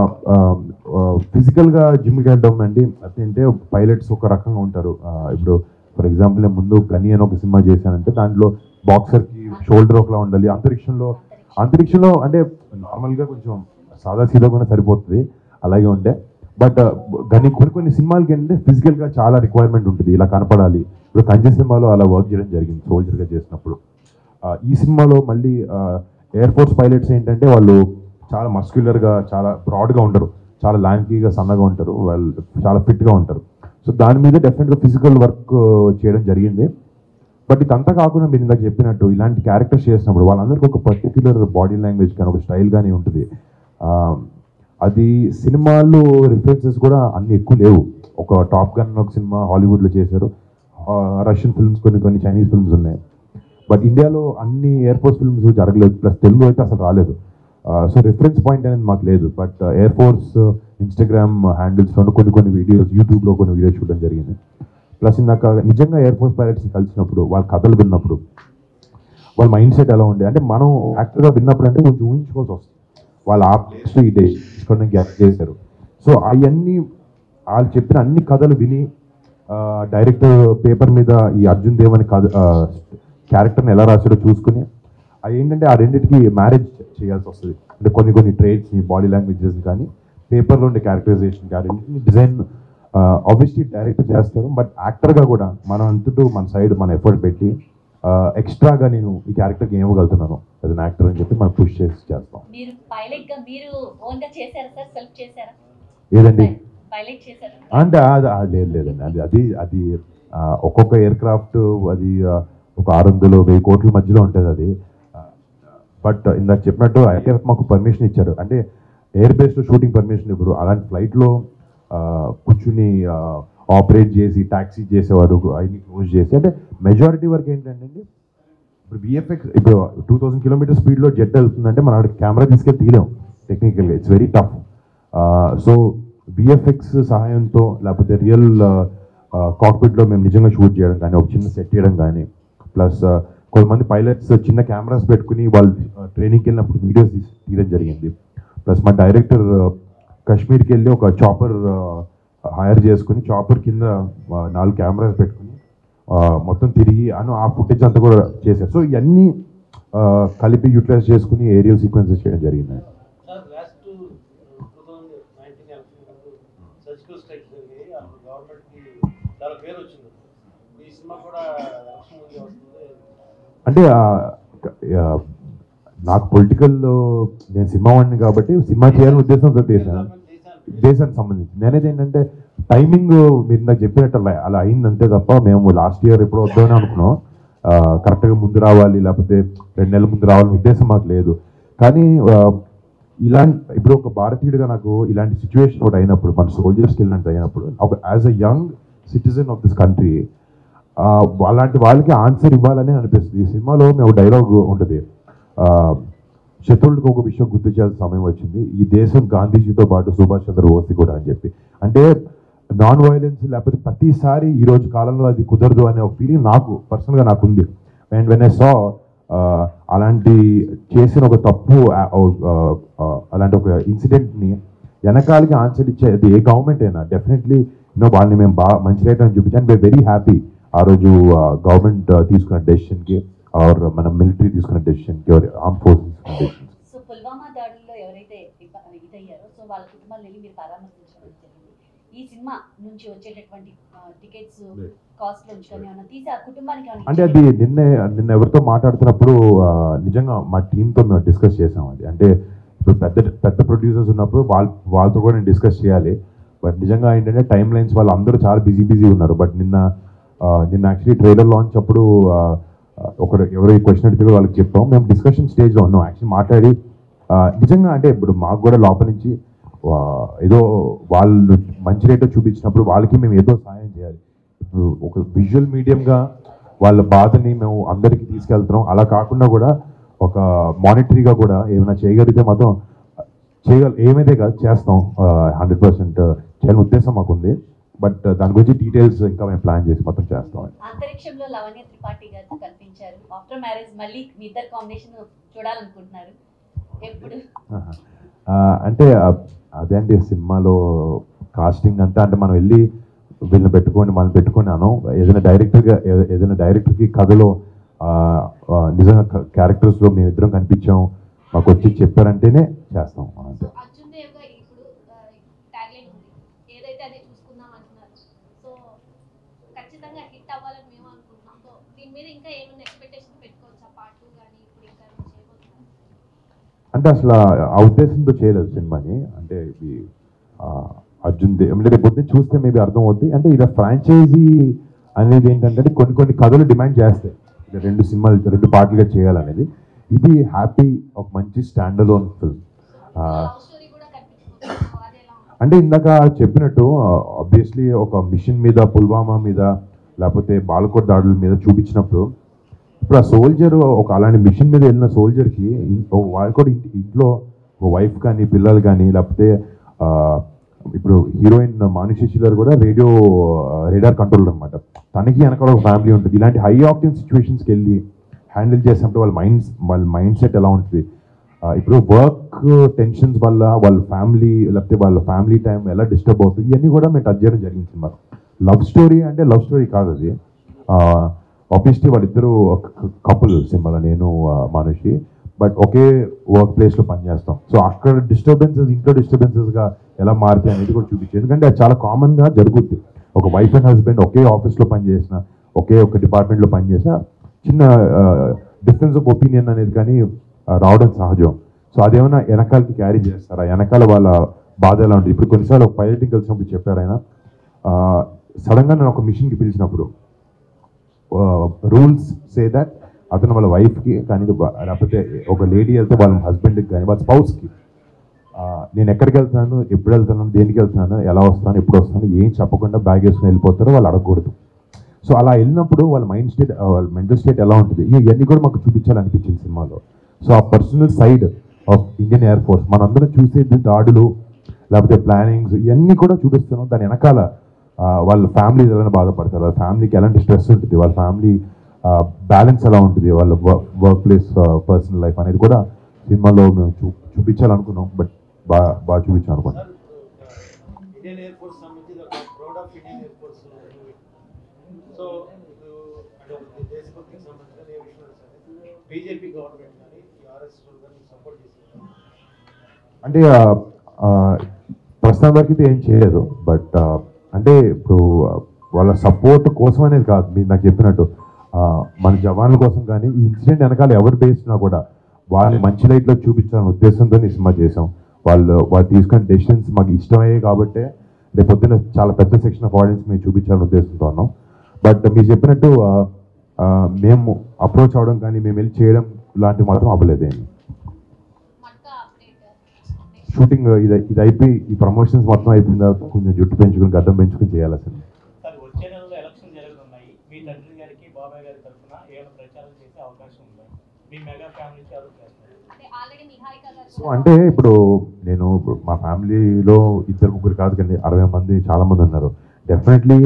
ఫిజికల్ గా జిమ్కి వెళ్ళడం అండి అంటే పైలట్స్ ఒక రకంగా ఉంటారు ఆ, ఇప్పుడు ఫర్ ఎగ్జాంపుల్ నేను ముందు గని అని ఒక సినిమా చేశానంటే దాంట్లో బాక్సర్ కి షోల్డర్ ఒకలా ఉండాలి అంతరిక్షంలో అంతరిక్షంలో అంటే నార్మల్ గా కొంచెం సాదా సీదాగానే సరిపోతుంది అలాగే ఉండే బట్ గని కొన్ని కొన్ని సినిమాలకి ఏంటంటే ఫిజికల్ గా చాలా రిక్వైర్మెంట్ ఉంటుంది ఇలా కనపడాలి ఇప్పుడు కంచె సినిమాలో అలా వర్క్ చేయడం జరిగింది సోల్జర్ గా చేసినప్పుడు ఆ, ఈ సినిమాలో మళ్ళీ ఎయిర్ ఫోర్స్ పైలట్స్ ఏంటంటే వాళ్ళు చాలా muscular గా చాలా broad గా ఉండరు చాలా ల్యాంకీగా సన్నగా ఉంటారు వాళ్ళు చాలా fit గా ఉంటారు సో దాని మీద డెఫినెట్గా ఫిజికల్ వర్క్ చేయడం జరిగింది బట్ ఇదంతా కాకుండా మీరు ఇందాక చెప్పినట్టు ఇలాంటి క్యారెక్టర్స్ చేసినప్పుడు వాళ్ళందరికీ ఒక పర్టిక్యులర్ బాడీ లాంగ్వేజ్ కానీ ఒక స్టైల్ కానీ ఉంటుంది ఆ, అది సినిమాల్లో రిఫరెన్సెస్ కూడా అన్ని ఎక్కువ లేవు ఒక టాప్ గన్ ఒక సినిమా హాలీవుడ్లో చేశారు రష్యన్ ఫిల్మ్స్ కొన్ని కొన్ని చైనీస్ ఫిల్మ్స్ ఉన్నాయి బట్ ఇండియాలో అన్ని ఎయిర్ ఫోర్స్ ఫిల్మ్స్ జరగలేదు ప్లస్ తెలుగు అయితే అసలు రాలేదు సో రిఫరెన్స్ పాయింట్ అనేది మాకు లేదు బట్ ఎయిర్ ఫోర్స్ ఇన్స్టాగ్రామ్ హ్యాండిల్స్లో కొన్ని కొన్ని వీడియోస్ యూట్యూబ్లో కొన్ని వీడియోస్ చూడడం జరిగింది ప్లస్ ఇందాక నిజంగా ఎయిర్ ఫోర్స్ పైలట్స్ని కలిసినప్పుడు వాళ్ళ కథలు విన్నప్పుడు వాళ్ళ మైండ్ సెట్ ఎలా ఉండే అంటే మనం యాక్టర్గా విన్నప్పుడు అంటే కొంచెం ఊహించుకోవాల్సి వస్తుంది వాళ్ళు ఆ ప్లేస్ ఈ డే తీసుకోవడానికి గ్యాప్ చేశారు సో అవన్నీ వాళ్ళు చెప్పిన అన్ని కథలు విని డైరెక్టర్ పేపర్ మీద ఈ అర్జున్ దేవ్ అని కథ క్యారెక్టర్ని ఎలా రాశాడో చూసుకుని అవి ఏంటంటే ఆ రెండింటికి మ్యారేజ్ చేయాల్సి వస్తుంది అంటే కొన్ని కొన్ని ట్రేడ్స్ని బాడీ లాంగ్వేజెస్ కానీ పేపర్లో ఉండే క్యారెక్టరైజేషన్ ఆ రెండింటిని డిజైన్ ఆబ్వియస్లీ డైరెక్టర్ చేస్తారు బట్ యాక్టర్గా కూడా మనం అంతటూ మన సైడ్ మన ఎఫర్ట్ పెట్టి ఎక్స్ట్రాగా నేను ఈ క్యారెక్టర్కి ఏం ఇవ్వగలుగుతున్నాను యాజ్ అన్ యాక్టర్ అని చెప్పి మనం పుష్ చేసి చేస్తాం మీరు పైలట్ గా మీరు ఓన్ గా చేశారా సార్ సెల్ఫ్ చేశారా ఏదండి పైలట్ చేశారా అంటే అది అది లేదు లేదండి అది అది అది ఆ, ఒక్కొక్క ఎయిర్ క్రాఫ్ట్ అది ఆ, ఒక ఆరు వందలు వెయ్యి కోట్ల మధ్యలో ఉంటుంది అది బట్ ఇందాక చెప్పినట్టు ఐటీఎఫ్ మాకు పర్మిషన్ ఇచ్చారు అంటే ఎయిర్ బేస్లో షూటింగ్ పర్మిషన్ ఇవ్వరు అలాంటి ఫ్లైట్లో కూర్చుని ఆపరేట్ చేసి ట్యాక్సీ చేసేవారు అవన్నీ క్లోజ్ చేసి అంటే మెజారిటీ వరకు ఏంటంటే ఇప్పుడు విఎఫ్ఎక్స్ ఇప్పుడు టూ థౌసండ్ కిలోమీటర్ స్పీడ్లో జెట్ వెళ్తుందంటే మనం అక్కడ కెమెరా తీసుకెళ్ళి తీయలేం టెక్నికల్గా it's very tough so VFX సహాయంతో లేకపోతే రియల్ కాక్పిట్లో మేము నిజంగా షూట్ చేయడం కానీ ఒక చిన్న సెట్ చేయడం కానీ ప్లస్ కొంతమంది పైలట్స్ చిన్న కెమెరాస్ పెట్టుకుని వాళ్ళు ట్రైనింగ్కి వెళ్ళినప్పుడు వీడియోస్ తీసి తీయడం జరిగింది ప్లస్ మా డైరెక్టర్ కాశ్మీర్కి వెళ్ళి ఒక చాపర్ హైర్ చేసుకుని చాపర్ కింద ఆ, నాలుగు కెమెరాస్ పెట్టుకుని ఆ, మొత్తం తిరిగి అను ఆ ఫుటేజ్ అంతా కూడా చేశారు సో ఇవన్నీ ఆ, కలిపి యూటిలైజ్ చేసుకుని ఏరియల్ సీక్వెన్సెస్ చేయడం జరిగింది sir last two thousand nineteen election surgical strike జరిగాయి అప్పుడు గవర్నమెంట్కి చాలా పేరు వచ్చింది ఈ సినిమా కూడా ఎలక్షన్ ముందే వస్తుంది అంటే ఆ, ఆ, నాకు పొలిటికల్ నేను సినిమా వాడిని కాబట్టి సినిమా చేయాలని ఉద్దేశంతో చేశాను దేశానికి దేశానికి సంబంధించి నేనైతే ఏంటంటే టైమింగ్ మీరు నాకు చెప్పినట్టు అలా అలా అయింది అంతే తప్ప మేము లాస్ట్ ఇయర్ ఎప్పుడో వద్దామని అనుకున్నాం ఆ, కరెక్ట్గా ముందు రావాలి లేకపోతే రెండు నెలల ముందు రావాలని ఉద్దేశం మాకు లేదు కానీ ఆ, ఇలాంటి ఇప్పుడు ఒక భారతీయుడిగా నాకు ఇలాంటి సిచ్యువేషన్ ఒకటి అయినప్పుడు మన సోల్జర్స్కి వెళ్ళినట్టు అయినప్పుడు ఒక as a young citizen of this country అలాంటి వాళ్ళకి ఆన్సర్ ఇవ్వాలని అనిపిస్తుంది ఈ సినిమాలో మేము డైలాగ్ ఉంటుంది ఆ, శత్రువులకు ఒక విషయం గుర్తు చేయాల్సిన సమయం వచ్చింది ఈ దేశం గాంధీజీతో పాటు సుభాష్ చంద్రబోస్ కూడా అని చెప్పి అంటే నాన్ వైలెన్స్ లేకపోతే ప్రతిసారి ఈ రోజు కాలంలో అది కుదరదు అనే ఒక ఫీలింగ్ నాకు పర్సనల్గా నాకు ఉంది అండ్ వెన్ ఐ సా అలాంటి చేసిన ఒక తప్పు ఆ, ఆ, ఆ, అలాంటి ఒక ఇన్సిడెంట్ని వెనకాలకి ఆన్సర్ ఇచ్చేది ఏ గవర్నమెంట్ అయినా డెఫినెట్లీ యూనో వాళ్ళని మేము బాగా మంచి రేట్ అని చూపించాను వే వెరీ హ్యాపీ ఆ రోజు గవర్నమెంట్ తీసుకున్న డెసిషన్కి ఆర్ మన మిలిటరీ తీసుకున్న డెసిషన్కి ఆర్ ఆర్మ్ ఫోర్సెస్ తీసుకున్న డెసిషన్కి సో పుల్వామా దాడుల్లో ఎవరైతే ఇబ్బ- ఇదయ్యారో సో వాళ్ళ కుటుంబాలు వెళ్ళి మీరు పరామర్శించడం జరిగింది ఈ సినిమా నుంచి వచ్చేటటువంటి టికెట్స్ కాస్ట్ నుంచి కానీ ఏమైనా తీసి ఆ కుటుంబానికి ఏమైనా అంటే అది నిన్న నిన్న ఎవరితో మాట్లాడుతున్నప్పుడు ఆ, నిజంగా మా టీంతో మేము డిస్కస్ చేసాం అది అంటే ఇప్పుడు పెద్ద పెద్ద ప్రొడ్యూసర్స్ ఉన్నప్పుడు వాళ్ళ వాళ్ళతో కూడా నేను డిస్కస్ చేయాలి బట్ నిజంగా ఏంటంటే టైం లైన్స్ వాళ్ళు అందరూ చాలా బిజీ బిజీ ఉన్నారు బట్ నిన్న ఆ, నిన్న యాక్చువల్లీ ట్రైలర్ లాంచ్ అప్పుడు ఆ, ఒకరు ఎవరు ఈ క్వశ్చన్ అడిగితే కూడా వాళ్ళకి చెప్పాం మేము డిస్కషన్ స్టేజ్లో ఉన్నాం యాక్చువల్లీ మాట్లాడి ఆ, నిజంగా అంటే ఇప్పుడు మాకు కూడా లోపల నుంచి ఆ, ఏదో వాళ్ళు మంచి రేట్లో చూపించినప్పుడు వాళ్ళకి మేము ఏదో సాయం చేయాలి ఇప్పుడు ఒక విజువల్ మీడియంగా వాళ్ళ బాధని మేము అందరికీ తీసుకెళ్తున్నాం అలా కాకుండా కూడా ఒక మానిటరీగా కూడా ఏమైనా చేయగలిగితే మాత్రం చేయగల ఏమైతే కాదు చేస్తాం హండ్రెడ్ పర్సెంట్ చేయాలని ఉద్దేశం మాకుంది బట్ దాని గురించి డీటెయిల్స్ ఇంకా మేము ప్లాన్ చేసి మొత్తం చేస్తాం అంతరిక్షంలో లవణ్య త్రిపాఠి గారితో కనిపించారు ఆఫ్టర్ మ్యారేజ్ మళ్ళీ మీ ఇద్దరు కాంబినేషన్ చూడాలనుకుంటున్నారు ఎప్పుడు ఆహా. ఆ, అంటే ఆ, అదే అండి సినిమాలో కాస్టింగ్ అంతా అంటే మనం వెళ్ళి వీళ్ళని పెట్టుకొని మనం పెట్టుకున్నాను ఏదైనా డైరెక్టర్గా ఏ- ఏదైనా డైరెక్టర్కి కథలో ఆ, ఆ, నిజంగా క్యారెక్టర్స్లో మేము ఇద్దరం కనిపించాం మాకు వచ్చి చెప్పారంటేనే చేస్తాం అంతే అర్జున్ దేవ్ గా ఇప్పుడు ట్యాగ్ లైన్ ఉంది ఏదైతే అది చూసుకుందాం అంటున్నారు సో ఖచ్చితంగా హిట్ అవ్వాలని మేము అనుకుంటున్నాం సో దీని మీద ఇంకా ఏమైనా ఎక్స్పెక్టేషన్ పెట్టుకోవచ్చా పార్ట్ టూ కానీ ఇప్పుడు ఇంకా ఏమైనా చేయబోతున్నారు అంటే అసలు ఆ- ఆ ఉద్దేశంతో చేయలేదు సినిమాని అంటే ఇది ఆ, అర్జున్ దే అంటే రేపు పొద్దున్న చూస్తే మేబీ అర్థం అవుద్ది అంటే ఇలా ఫ్రాంచైజీ అనేది ఏంటంటే కొన్ని కొన్ని కథలు డిమాండ్ చేస్తాయి ఇలా రెండు సినిమాలు రెండు పార్ట్లుగా చేయాలనేది ఇది హ్యాపీ ఒక మంచి stand alone film love story కూడా కనిపించబోతుంది సో అది ఎలా ఉంది అంటే ఇందాక చెప్పినట్టు ఆబ్వియస్లీ ఒక మిషన్ మీద పుల్వామా మీద లేకపోతే బాలకోట్ దాడుల మీద చూపించినప్పుడు ఇప్పుడు ఆ సోల్జర్ ఒక అలాంటి మిషన్ మీద వెళ్ళిన సోల్జర్కి వాళ్ళు కూడా ఇంటి ఇంట్లో ఒక వైఫ్ కానీ పిల్లలు కానీ లేకపోతే ఆ, ఇప్పుడు హీరోయిన్ మానుషి చిల్లర్ కూడా రేడియో రేడార్ కంట్రోలర్ అనమాట తనకి వెనకాల ఒక ఫ్యామిలీ ఉంటుంది ఇలాంటి హై ఆప్టిన్ సిచ్యువేషన్స్కి వెళ్ళి హ్యాండిల్ చేసినప్పుడు వాళ్ళ మైండ్ వాళ్ళ మైండ్ సెట్ ఎలా ఉంటుంది ఆ, ఇప్పుడు వర్క్ టెన్షన్స్ వల్ల వాళ్ళ ఫ్యామిలీ లేకపోతే వాళ్ళ ఫ్యామిలీ టైం ఎలా డిస్టర్బ్ అవుతుంది ఇవన్నీ కూడా మేము టచ్ చేయడం జరిగింది సినిమా లవ్ స్టోరీ అంటే లవ్ స్టోరీ కాదు అది ఆబ్వియస్లీ వాళ్ళిద్దరూ కపుల్ సినిమాలో నేను ఆ, మానుషి బట్ ఒకే వర్క్ ప్లేస్లో పనిచేస్తాం సో అక్కడ డిస్టర్బెన్సెస్ ఇంట్లో డిస్టర్బెన్సెస్గా ఎలా మారుతాయి అనేది కూడా చూపించారు ఎందుకంటే అది చాలా కామన్గా జరుగుద్ది ఒక వైఫ్ అండ్ హస్బెండ్ ఒకే ఆఫీస్లో పనిచేసిన ఒకే ఒక డిపార్ట్మెంట్లో పనిచేసిన చిన్న డిఫరెన్స్ ఆఫ్ ఒపీనియన్ అనేది కానీ ఆ, రావడం సహజం సో అదేమైనా వెనకాలకి క్యారీ చేస్తారా వెనకాల వాళ్ళ బాధ ఎలా ఉంటుంది ఇప్పుడు కొన్నిసార్లు ఒక పైలటింగ్ కలిసినప్పుడు చెప్పారు ఆయన సడన్గా నేను ఒక మిషన్కి పిలిచినప్పుడు రూల్స్ సే దట్ అతను వాళ్ళ వైఫ్కి కానీ వా- లేకపోతే ఒక లేడీ వెళ్తే వాళ్ళ హస్బెండ్కి కానీ వాళ్ళ స్పౌస్కి నేను ఎక్కడికి వెళ్తున్నాను ఎప్పుడు వెళ్తున్నాను దేనికి వెళ్తున్నాను ఎలా వస్తాను ఎప్పుడు వస్తాను ఏం చెప్పకుండా బ్యాగ్ వేసుకుని వెళ్ళిపోతారో వాళ్ళు అడగకూడదు సో అలా వెళ్ళినప్పుడు వాళ్ళ మైండ్ స్టేట్ వాళ్ళ మెంటల్ స్టేట్ ఎలా ఉంటుంది ఇవన్నీ కూడా మాకు చూపించాలనిపించింది సినిమాలో సో ఆ personal side of Indian air force మనందరం చూసేది దాడులు లేకపోతే ప్లానింగ్స్ ఇవన్నీ కూడా చూపిస్తున్నాం దాని వెనకాల ఆ, వాళ్ళ ఫ్యామిలీ ఎలా బాధపడతారు వాళ్ళ ఫ్యామిలీకి ఎలాంటి స్ట్రెస్ ఉంటుంది వాళ్ళ ఫ్యామిలీ బ్యాలెన్స్ ఎలా ఉంటుంది వాళ్ళ వర్క్ ప్లేస్ పర్సనల్ లైఫ్ అనేది కూడా సినిమాలో మేము చూ చూపించాలనుకున్నాం బట్ బాగా బాగా చూపించాం అనుకున్నాం సార్ ఇండియన్ ఎయిర్ ఫోర్స్ సంబంధించి ఒక proud of Indian air force so ఇప్పుడు అంటే ఒక దేశభక్తికి సంబంధించిన ఏ విషయంలో సరే బీజేపీ గవర్నమెంట్ కానీ ఆర్ఎస్ కానీ సపోర్ట్ చేస్తున్నారు అంటే ఆ, ఆ, ప్రస్తుతం వరకు అయితే ఏం చేయలేదు బట్ అంటే ఇప్పుడు వాళ్ళ సపోర్ట్ కోసం అనేది కాదు మీరు నాకు చెప్పినట్టు ఆ, మన జవాన్ల కోసం కానీ ఈ ఇన్సిడెంట్ వెనకాల ఎవరు బేసినా కూడా వాళ్ళని మంచి లైట్లో చూపించాలనే ఉద్దేశంతో ఈ సినిమా చేసాం వాళ్ళు వాళ్ళు తీసుకున్న డెసిషన్స్ మాకు ఇష్టమయ్యాయి కాబట్టే రేపు పొద్దున్న చాలా పెద్ద సెక్షన్ ఆఫ్ ఆడియన్స్ మేము చూపించాలని ఉద్దేశంతో ఉన్నాం బట్ మీరు చెప్పినట్టు ఆ, ఆ, మేము అప్రోచ్ అవడం కానీ మేము వెళ్ళి చేయడం లాంటివి మాత్రం అవ్వలేదేమి మట్కా అప్డేట్ షూటింగ్ ఇది ఇది అయిపోయి ఈ ప్రమోషన్స్ మొత్తం అయిపోయిన తర్వాత కొంచెం జుట్టు పెంచుకుని గడ్డం పెంచుకుని చేయాలి అసలు సార్ వచ్చే నెలలో ఎలక్షన్ జరగనున్నాయి మీ తండ్రి గారికి బాబాయ్ గారి తరఫున ఏమైనా ప్రచారం చేసే అవకాశం ఉందా మీ మెగా ఫ్యామిలీకి ఎవరు చేస్తారు అంటే ఆల్రెడీ నిహారిక గారు సో అంటే ఇప్పుడు నేను ఇప్పుడు మా ఫ్యామిలీలో ఇద్దరు ముగ్గురు కాదు కానీ అరవై మంది చాలా మంది ఉన్నారు డెఫినెట్లీ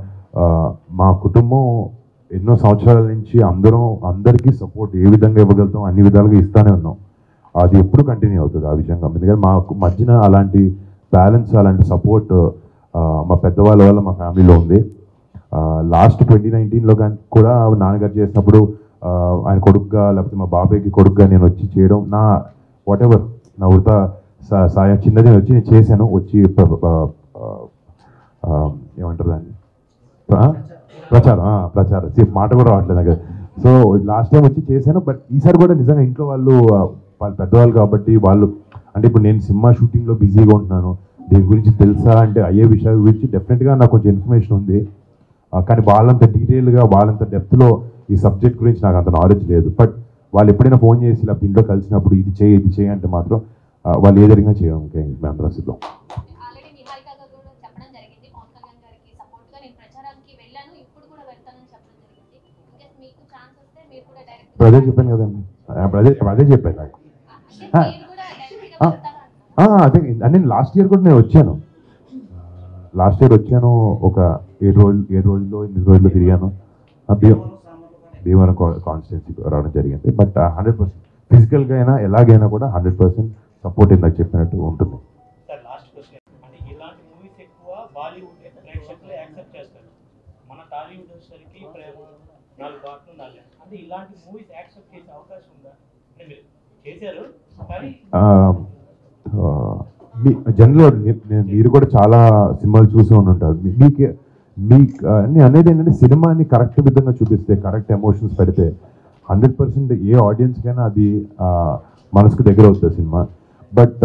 మా కుటుంబం ఎన్నో సంవత్సరాల నుంచి అందరం అందరికీ సపోర్ట్ ఏ విధంగా ఇవ్వగలుగుతాం అన్ని విధాలుగా ఇస్తానే ఉన్నాం అది ఎప్పుడు కంటిన్యూ అవుతుంది ఆ విషయంగా ఎందుకంటే మాకు మధ్యన అలాంటి బ్యాలెన్స్ అలాంటి సపోర్ట్ మా పెద్దవాళ్ళ వల్ల మా ఫ్యామిలీలో ఉంది లాస్ట్ ట్వంటీ నైన్టీన్లో కానీ కూడా నాన్నగారు చేసినప్పుడు ఆ, ఆయన కొడుకుగా లేకపోతే మా బాబాయ్కి కొడుకుగా నేను వచ్చి చేయడం నా వాట్ ఎవర్ నా వృత సా- సాయం చిన్నది వచ్చి నేను చేశాను వచ్చి ప్ర- ప్ర- ఆ, ఆ, ఏమంటారు దాన్ని ఆ? ప్రచారం ఆ, ప్రచారం See, మాట కూడా రావట్లేదు నాకు సో లాస్ట్ టైం వచ్చి చేశాను బట్ ఈసారి కూడా నిజంగా ఇంట్లో వాళ్ళు ఆ, వాళ్ళు పెద్దవాళ్ళు కాబట్టి వాళ్ళు అంటే ఇప్పుడు నేను సినిమా షూటింగ్లో బిజీగా ఉంటున్నాను దీని గురించి తెలుసా అంటే అయ్యే విషయాల గురించి డెఫినెట్గా నాకు కొంచెం ఇన్ఫర్మేషన్ ఉంది ఆ, కానీ వాళ్ళంత డీటెయిల్గా వాళ్ళంత డెప్త్లో ఈ సబ్జెక్ట్ గురించి నాకు అంత నాలెడ్జ్ లేదు బట్ వాళ్ళు ఎప్పుడైనా ఫోన్ చేసి లేకపోతే ఇంట్లో కలిసినప్పుడు ఇది చేయి ఇది చేయి అంటే మాత్రం ఆ, వాళ్ళు ఏ జరిగినా చేయడానికి మేము అందరం సిద్ధం ఆల్రెడీ నిహారిక గారు కూడా చెప్పడం జరిగింది పవన్ కళ్యాణ్ గారికి సపోర్ట్ గా నేను ప్రచారానికి వెళ్ళాను ఇప్పుడు కూడా వెళ్తానని చెప్పడం జరిగింది ఇన్కేస్ మీకు ఛాన్స్ వస్తే మీరు కూడా డైరెక్ట్ ఇప్పుడు అదే చెప్పాను కదండి అప్పుడు అదే అదే చెప్పాను నాకు అంటే మీరు కూడా డైరెక్ట్ గా ఆ. వెళ్తారా ఆ, అదే అంటే లాస్ట్ ఇయర్ కూడా నేను వచ్చాను లాస్ట్ ఇయర్ వచ్చాను ఒక ఏడు రోజులు ఏడు రోజుల్లో ఎనిమిది రోజుల్లో తిరిగాను ఆ, భీమ- భీమవరం కాన్స్టిట్యున్సీ రావడం జరిగింది బట్ హండ్రెడ్ పర్సెంట్ ఫిజికల్గా అయినా ఎలాగైనా కూడా హండ్రెడ్ పర్సెంట్ సపోర్ట్ ఇందాక చెప్పినట్టు ఉంటుంది సార్ లాస్ట్ క్వశ్చన్ అంటే ఇలాంటి మూవీస్ ఎక్కువ బాలీవుడ్ ప్రేక్షకులు యాక్సెప్ట్ చేస్తారు మన టాలీవుడ్ వచ్చేసరికి ప్రేమ నాలుగు పాటలు నాలుగు అంటే ఇలాంటి మూవీస్ యాక్సెప్ట్ చేసే అవకాశం ఉందా అంటే మీరు చేశారు కానీ ఆ, ఆ, మీ జనరల్ మీరు కూడా చాలా సినిమాలు చూసి ఉండి ఉంటారు మీ- మీకు మీ నేను అనేది ఏంటంటే సినిమాని కరెక్ట్ విధంగా చూపిస్తే కరెక్ట్ ఎమోషన్స్ పెడితే హండ్రెడ్ పర్సెంట్ ఏ ఆడియన్స్కైనా అది ఆ, మనసుకు దగ్గర అవుతుంది సినిమా బట్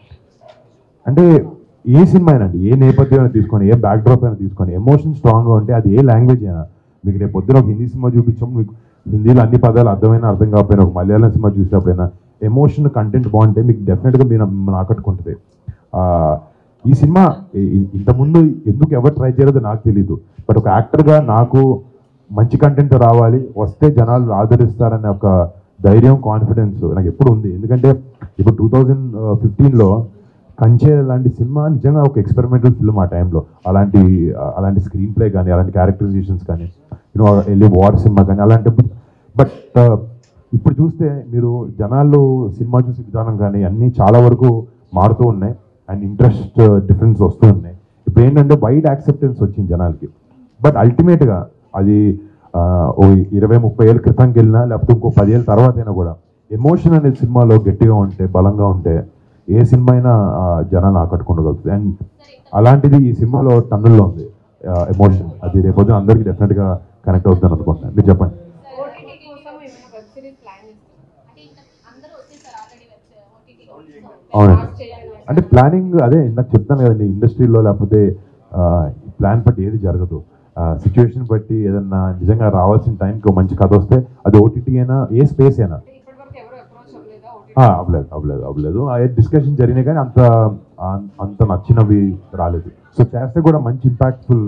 అంటే ఏ సినిమా అయినా అండి ఏ నేపథ్యం అయినా తీసుకొని ఏ బ్యాక్డ్రాప్ అయినా తీసుకొని ఎమోషన్ స్ట్రాంగ్గా ఉంటే అది ఏ లాంగ్వేజ్ అయినా మీకు రేపు పొద్దున ఒక హిందీ సినిమా చూపించడం మీకు హిందీలో అన్ని పదాలు అర్థమైనా అర్థం కాకపోయినా ఒక మలయాళం సినిమా చూసినప్పుడైనా ఎమోషన్ కంటెంట్ బాగుంటే మీకు డెఫినెట్గా మీరు మిమ్మల్ని ఆకట్టుకుంటుంది ఆ, ఈ సినిమా ఇ- ఇ- ఇంతకుముందు ఎందుకు ఎవరు ట్రై చేయలేదో నాకు తెలీదు బట్ ఒక యాక్టర్గా నాకు మంచి కంటెంట్ రావాలి వస్తే జనాలు ఆదరిస్తారనే ఒక ధైర్యం కాన్ఫిడెన్స్ నాకు ఎప్పుడు ఉంది ఎందుకంటే ఇప్పుడు టూ థౌజండ్ ఫిఫ్టీన్లో కంచే లాంటి సినిమా నిజంగా ఒక ఎక్స్పెరిమెంటల్ ఫిల్మ్ ఆ టైంలో అలాంటి అలాంటి స్క్రీన్ ప్లే కానీ అలాంటి క్యారెక్టరైజేషన్స్ కానీ యూనో వెళ్ళి వార్ సినిమా కానీ అలాంటి బట్ ఇప్పుడు చూస్తే మీరు జనాలు సినిమా చూసే విధానం కానీ అన్నీ చాలా వరకు మారుతూ ఉన్నాయి అండ్ ఇంట్రెస్ట్ డిఫరెన్స్ వస్తూ ఉన్నాయి ఇప్పుడు ఏంటంటే వైడ్ యాక్సెప్టెన్స్ వచ్చింది జనాలకి బట్ అల్టిమేట్గా అది ఆ, ఓ ఇరవై ముప్పై ఏళ్ళ క్రితంకి వెళ్ళినా లేకపోతే ఇంకో పదేళ్ళ తర్వాత అయినా కూడా ఎమోషన్ అనేది సినిమాలో గట్టిగా ఉంటే బలంగా ఉంటే ఏ సినిమా అయినా ఆ, జనాన్ని ఆకట్టుకోగలుగుతుంది అండ్ అలాంటిది ఈ సినిమాలో టన్నుల్లో ఉంది ఎమోషన్ అది రేపొద్దున అందరికీ డెఫినెట్గా కనెక్ట్ అవుతుందని అనుకుంటున్నాను మీరు చెప్పండి ఓటీటీ కోసం ఏమైనా వెబ్ సిరీస్ ప్లాన్ చేస్తున్నారు అంటే ఇంకా అందరూ వచ్చేసారు ఆల్రెడీ వెబ్ ఓటీటీలో అవునండి. చేయాలి అంటే ప్లానింగ్ అదే ఇందాక చెప్తాను కదండి ఇండస్ట్రీలో లేకపోతే ప్లాన్ బట్టి ఏది జరగదు సిచ్యువేషన్ బట్టి ఏదన్నా నిజంగా రావాల్సిన టైంకి ఒక మంచి కథ వస్తే అది ఓటీటీ అయినా ఏ స్పేస్ అయినా అంటే ఇప్పటివరకు ఎవరు అప్రోచ్ అవ్వలేదా ఓటీటీ ఆ, అవ్వలేదు అవ్వలేదు అవ్వలేదు ఆ డిస్కషన్ జరిగినాయి కానీ అంత ఆ- అంత నచ్చినవి రాలేదు సో చేస్తే కూడా మంచి ఇంపాక్ట్ఫుల్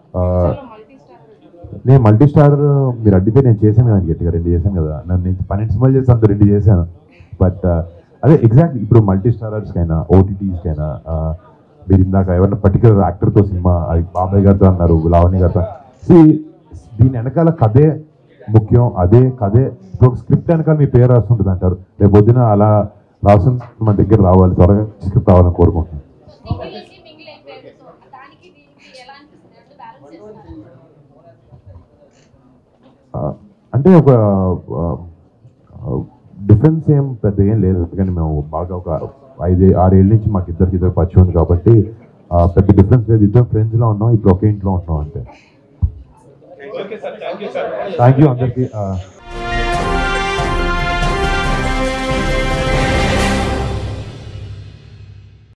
మల్టీ స్టార్ నేను మల్టీ స్టార్ మీరు అడిగితే నేను చేశాను కదండి గట్టిగా రెండు చేశాను కదా నన్ను నేను పన్నెండు సినిమాలు చేసి అంత రెండు చేశాను బట్ అదే ఎగ్జాక్ట్లీ ఇప్పుడు మల్టీ స్టారర్స్కైనా ఓటీటీస్కైనా మీరు ఇందాక ఎవరైనా పర్టికులర్ యాక్టర్తో సినిమా అది బాబాయ్ గారితో అన్నారు లావణ్య గారితో See, దీని వెనకాల కథే ముఖ్యం అదే కథే ఇప్పుడు ఒక స్క్రిప్ట్ వెనకాల మీ పేరు రాస్తుంటుంది అంటారు రేపు పొద్దున అలా రాసిన మన దగ్గర రావాలి త్వరగా స్క్రిప్ట్ రావాలని కోరుకుంటున్నాను సింగిల్ నుంచి మింగిల్ అయిపోయారు సో దానికి దీనికి ఎలా అనిపిస్తుంది రెండు బ్యాలెన్స్ చేస్తున్నారు ఆ, అంటే ఒక డిఫరెన్స్ ఏం పెద్ద ఏం లేదు ఎందుకంటే మేము బాగా ఒక ఐదు ఆరేళ్ళ నుంచి మాకు ఇద్దరికి ఇద్దరు పరిచయం ఉంది కాబట్టి ఆ, పెద్ద డిఫరెన్స్ లేదు ఇద్దరు ఫ్రెండ్స్లో ఉన్నాం ఇప్పుడు ఒకే ఇంట్లో ఉంటున్నాం అంతే okay sir thank you sir thank you అందరికీ